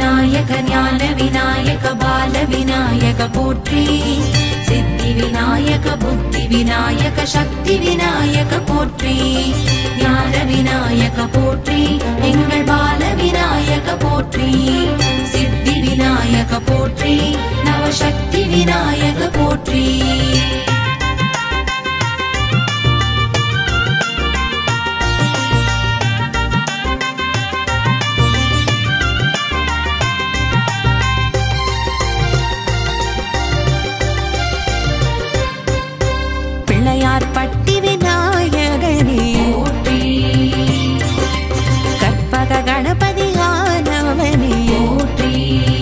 விநாயக ஞான விநாயக பால விநாயக போற்றி சித்தி விநாயக புத்தி விநாயக சக்தி விநாயக போற்றி ஞான விநாயக போற்றி எங்கள் பால விநாயக போற்றி சித்தி விநாயக போற்றி நவசக்தி விநாயக போற்றி பிள்ளையார் பட்டி விநாயகனே போற்றி கற்பக கணபதி ஆனவனே போற்றி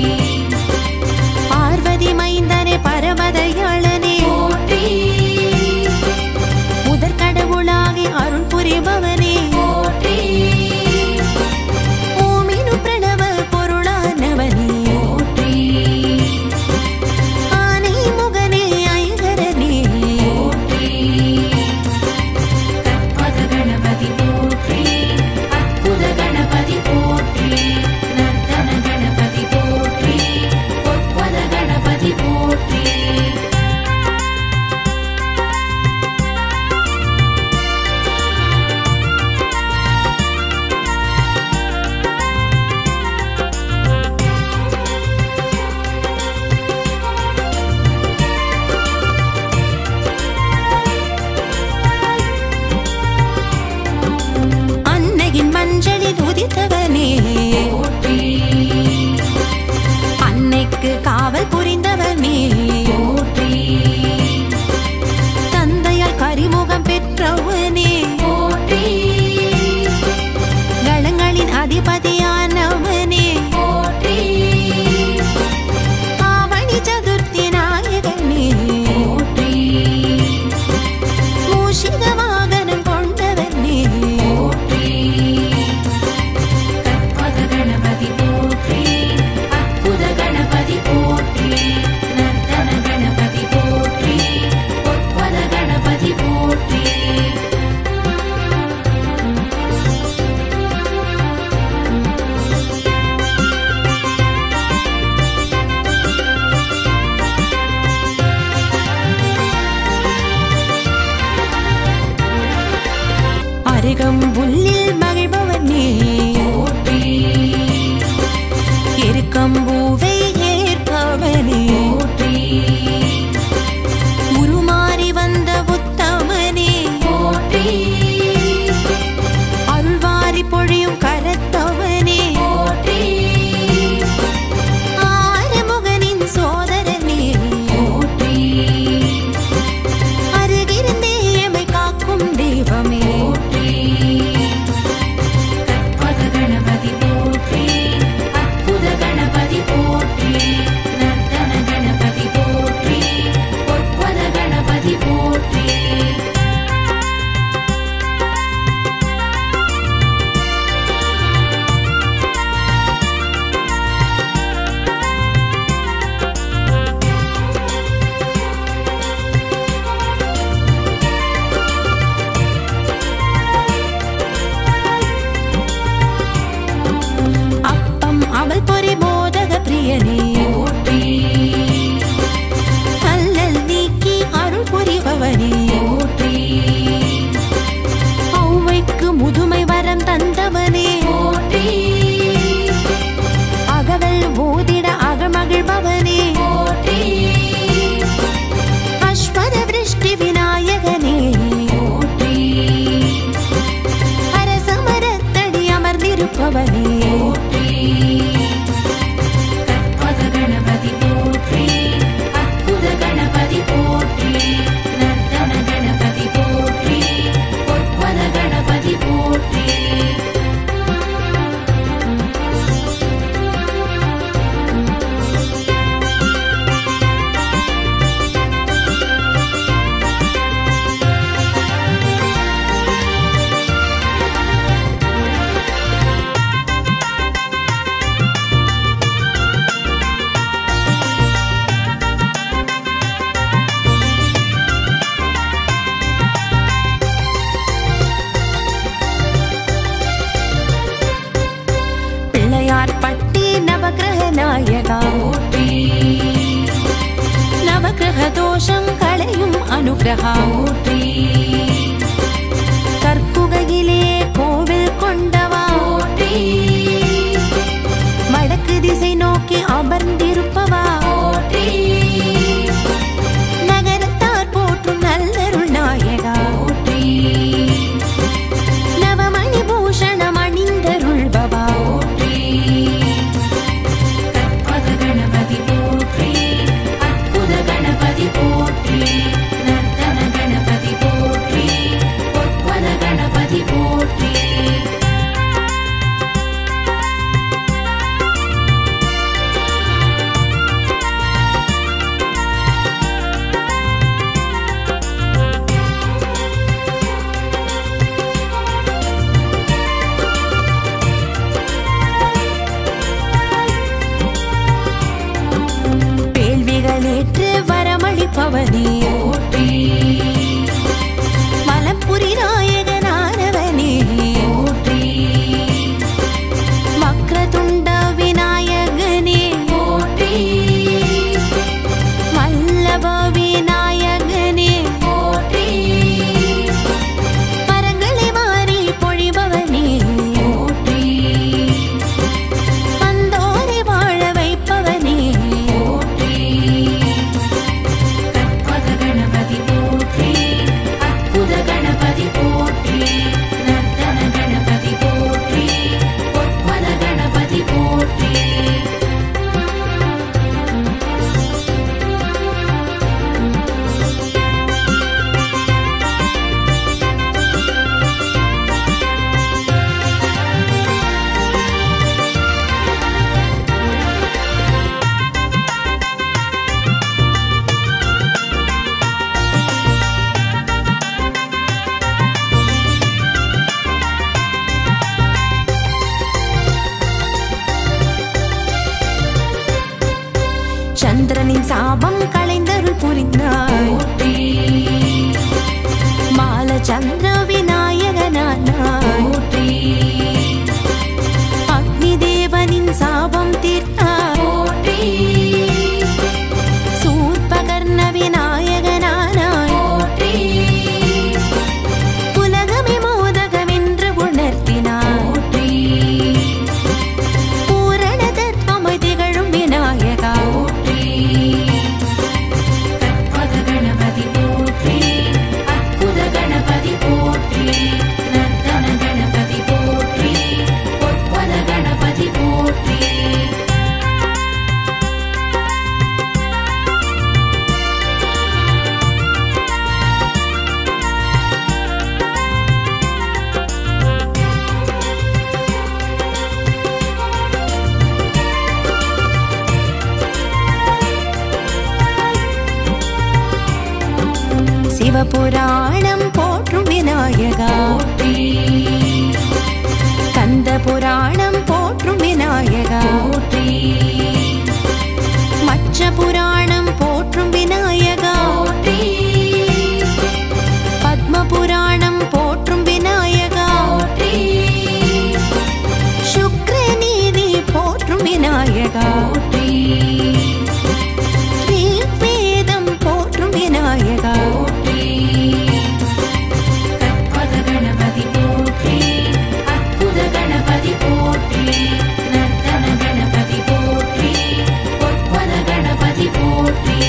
பார்வதி மைந்தனே பரமதயாளனே போற்றி முதற் கடவுளாகி அருள் புரிபவனே போற்றி ஓமினு பிரணவ பொருளானவனே போற்றி ஆனை முகனே ஐகரனே போற்றி கற்பக கணபதி போற்றி அற்புத கணபதி போற்றி நர்த்தன கணபதி போற்றி பொற்பத கணபதி போற்றி அன்னையின் மஞ்சளில் உதித்தவனே போற்றி அன்னைக்கு காவல் புரிந்தவனே போற்றி தந்தையால் கரிமுகம் பெற்றவனே போற்றி களங்களின் அதிபதியானவனே போற்றி ஆவணி சதுர்த்தி நாயகனே போற்றி மூஷிக வாகனம் கொண்டவனே போற்றி கற்பக கணபதி போற்றி அற்புத கணபதி போற்றி நர்த்தன கணபதி போற்றி பொற்பத கணபதி போற்றி அருகம்புல்லில் மகிழ்பவனே போற்றி எருக்கம்பூவை ஏற்பவனே போற்றி உருமாறி வந்த உத்தமனே போற்றி அருள்வாரி பொழியும் கரத்தவனே போற்றி ஆறுமுகனின் சோதரனே போற்றி அருகிருந்தே எமை காக்கும் தெய்வமே போற்றி கற்பக அனுகிரகா போற்றி கற்குகையிலே கோவில் கொண்டவா போற்றி வடக்கு திசை நோக்கி அமர்ந்திருப்பவா போற்றி நகரத்தார் போற்றும் நல்லருள் நாயகா போற்றி நவமணி பூஷணம் அணிந்தருள்பவா போற்றி கற்பக கணபதி போற்றி அற்புத கணபதி போற்றி நர்த்தன கணபதி போற்றி பொற்பத கணபதி போற்றி வேள்விகளேற்று வரமளிப்பவனே போற்றி மலப்புரி நாயகனானவனே போற்றி வக்ரதுண்ட விநாயகனே போற்றி வல்லப விநாயகனே போற்றி மரங்களை மாறி பொழிபவனே போற்றி வந்தோரை வாழ வைப்பவனே போற்றி கற்பக கணபதி போற்றி அற்புத கணபதி போற்றி நர்த்தன கணபதி போற்றி பொற்பத கணபதி போற்றி சந்திரனின் சாபம் களைந்தருள் புரிந்தாய் போற்றி மால சந்திர விநாயகனானாய் போற்றி அக்னி தேவனின் சாபம் தீர்த்தாய் போற்றி சூர்பகர்ண விநாயகனானாய் போற்றி உலகமே மோதகமென்று உணர்த்தினாய் போற்றி பூரண தத்துவமாய் திகழும் விநாயகா போற்றி கற்பக கணபதி போற்றி அற்புத கணபதி போற்றி நர்த்தன கணபதி போற்றி பொற்பத கணபதி போற்றி சிவபுராணம் போற்றும் விநாயகா போற்றி கந்த புராணம் போற்றும் விநாயகா போற்றி மச்ச புராணம் போற்றும் விநாயகா போற்றி பத்ம புராணம் போற்றும் விநாயகா போற்றி சுக்ர நீதி போற்றும் விநாயகா போற்றி வேதம் போற்றும் விநாயகா போற்றி கற்பக கணபதி போற்றி அற்புத கணபதி போற்றி நர்த்தன கணபதி போற்றி பொற்பத கணபதி போற்றி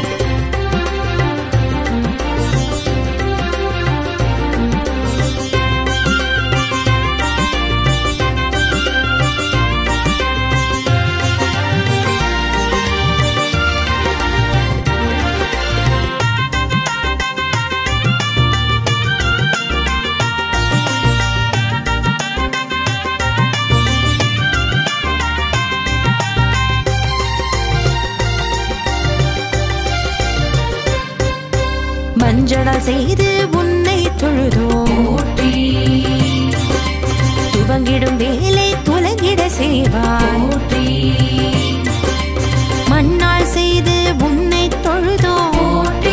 மஞ்சளால் செய்து உன்னை தொழுதோம் போற்றி துவங்கிடும் வேலை துலங்கிட செய்வாய் போற்றி மண்ணால் செய்து உன்னை தொழுதோம் போற்றி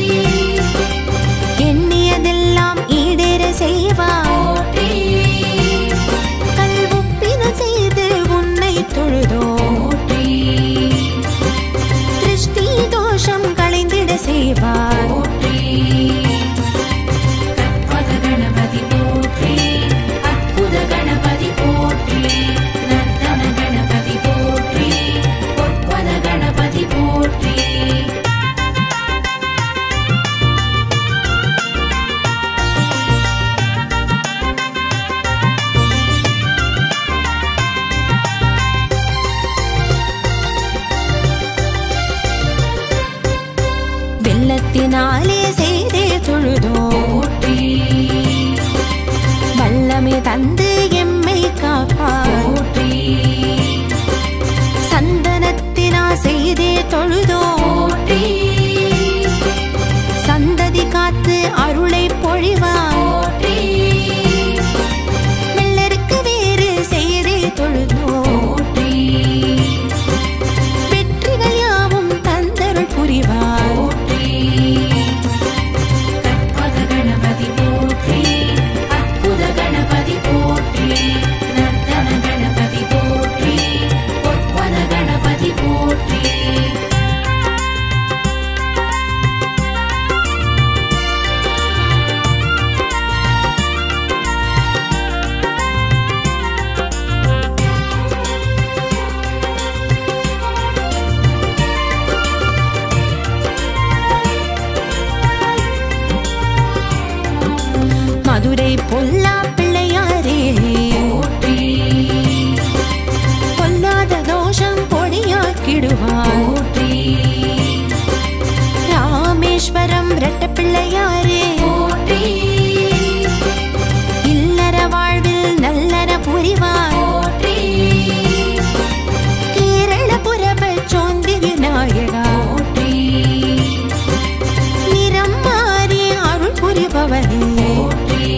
எண்ணியதெல்லாம் ஈடேற செய்வாய் போற்றி கல்வுப்பின செய்து உன்னை தொழுதோம் போற்றி திருஷ்டி தோஷம் களைந்திட செய்வாய் போற்றி மதுரை பொல்லா பிள்ளையாரே போற்றி பொல்லாத தோஷம் பொடியாக்கிடுவார் போற்றி ராமேஸ்வரம் ரெட்ட பிள்ளையாரே போற்றி இல்லற வாழ்வில் நல்லற புரிவார் போற்றி கேரளபுரப சோந்தி விநாயகா போற்றி நிறம் மாறி அருள் புரிபவனே போற்றி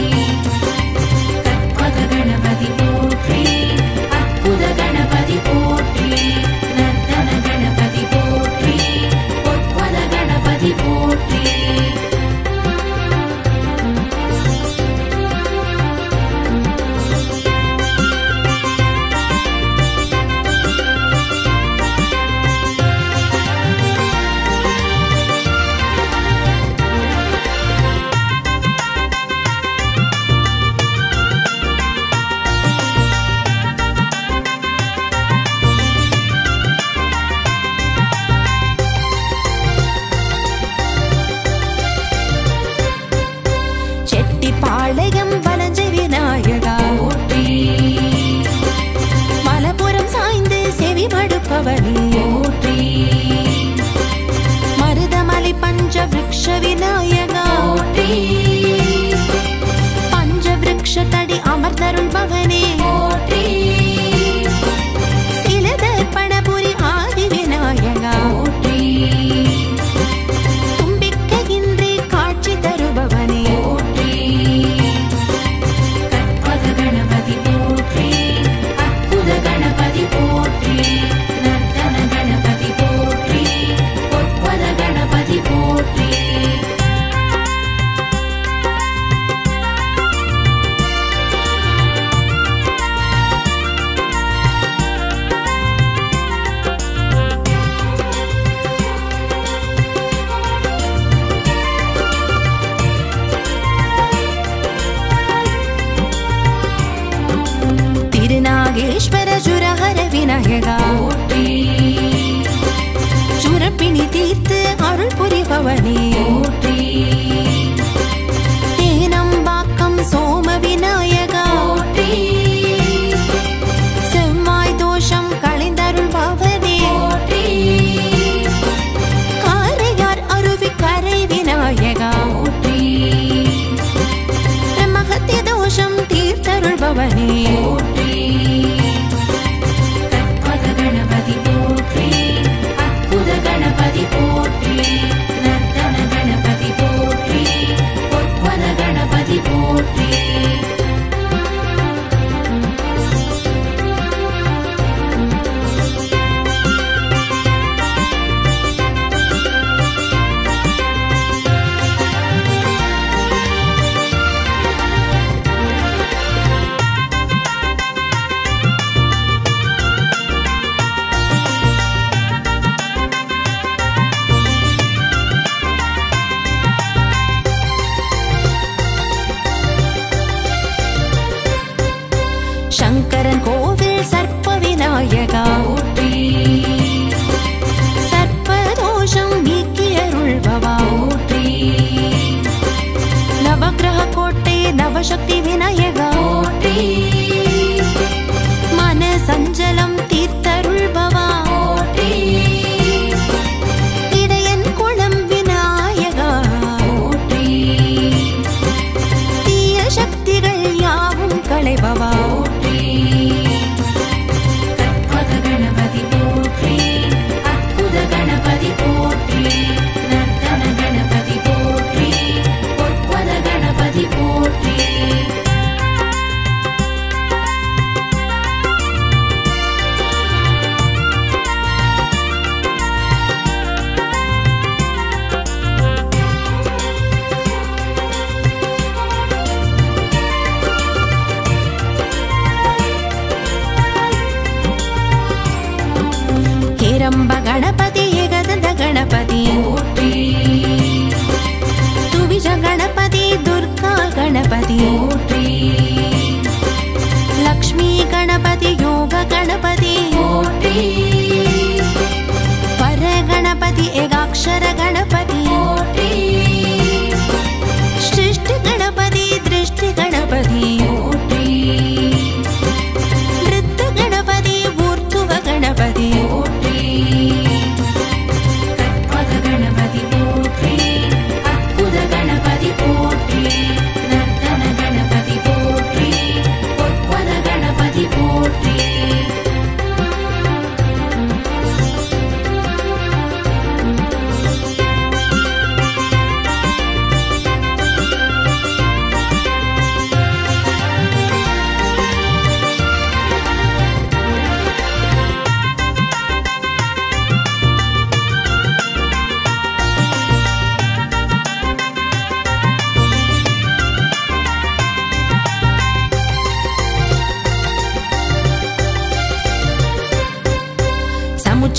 கற்பக கணபதி போற்றி அற்புத கணபதி போற்றி நர்த்தன கணபதி போற்றி பொற்பத கணபதி போற்றி செட்டிப்பாளையம் வலஞ்ச விநாயகா போற்றி மலபுரம் சாய்ந்து செவி மடுப்பவனே போற்றி மருதமலை பஞ்ச விருக்ஷ விநாயகா போற்றி பஞ்ச விருக்ஷ தடி அமர்ந்தருள்பவனே போற்றி சிலதர்ப்பணபுரி ஆதி விநாயகா போற்றி தும்பிக்கையின்றி காட்சி தருபவனே போற்றி கற்பக கணபதி போற்றி அற்புத கணபதி போற்றி நர்த்தன கணபதி போற்றி பொற்பத கணபதி போற்றி திருநாகேஸ்வர சுரஹர விநாயகா போற்றி சுரப்பிணி தீர்த்து அருள் புரிபவனே போற்றி தேனம்பாக்கம் சோம விநாயகா போற்றி செவ்வாய் தோஷம் களைந்தருள்பவனே போற்றி காரையார் அருவி கரை விநாயகா போற்றி பிரம்மஹத்திய தோஷம் தீர்த்தருள்பவனே போற்றி கற்பக கணபதி போற்றி அற்புத கணபதி போற்றி நர்த்தன கணபதி போற்றி பொற்பத கணபதி போற்றி சங்கரன் கோவில் சர்ப்ப விநாயகா போற்றி சர்ப்பதோஷம் நீக்கியருள்பவா போற்றி நவக்கிரக கோட்டை நவசக்தி விநாயகா போற்றி மன சஞ்சலம் தீர்த்தருள்பவா போற்றி இடையன் குளம் விநாயகா போற்றி தீய சக்திகள் யாவும் களைபவா போற்றி கற்பக கணபதி போற்றி அற்புத கணபதி போற்றி நர்த்தன கணபதி போற்றி பொற்பத கணபதி போற்றி ಹೇರಂಬ ಗಣಪತಿ ಏಕದಂತ ಗಣಪತಿ போற்றி ತುವಿಜ ಗಣಪತಿ ದುರ್ಗಾ ಗಣಪತಿ போற்றி ಲಕ್ಷ್ಮೀ ಗಣಪತಿ ಯೋಗ ಗಣಪತಿ போற்றி ಪರ ಗಣಪತಿ ಏಕಾಕ್ಷರ ಗಣಪತಿ போற்றி ಸೃಷ್ಟಿ ಗಣಪತಿ ದೃಶ್ಯ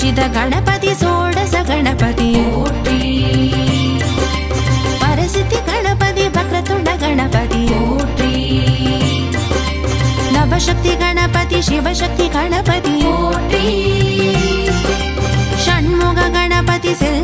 சச்சித கணபதி சோடச கணபதி போற்றி பரசித்தி கணபதி வக்ரதுண்ட கணபதி போற்றி நவசக்தி கணபதி சிவசக்தி கணபதி போற்றி ஷண்முக கணபதி செல்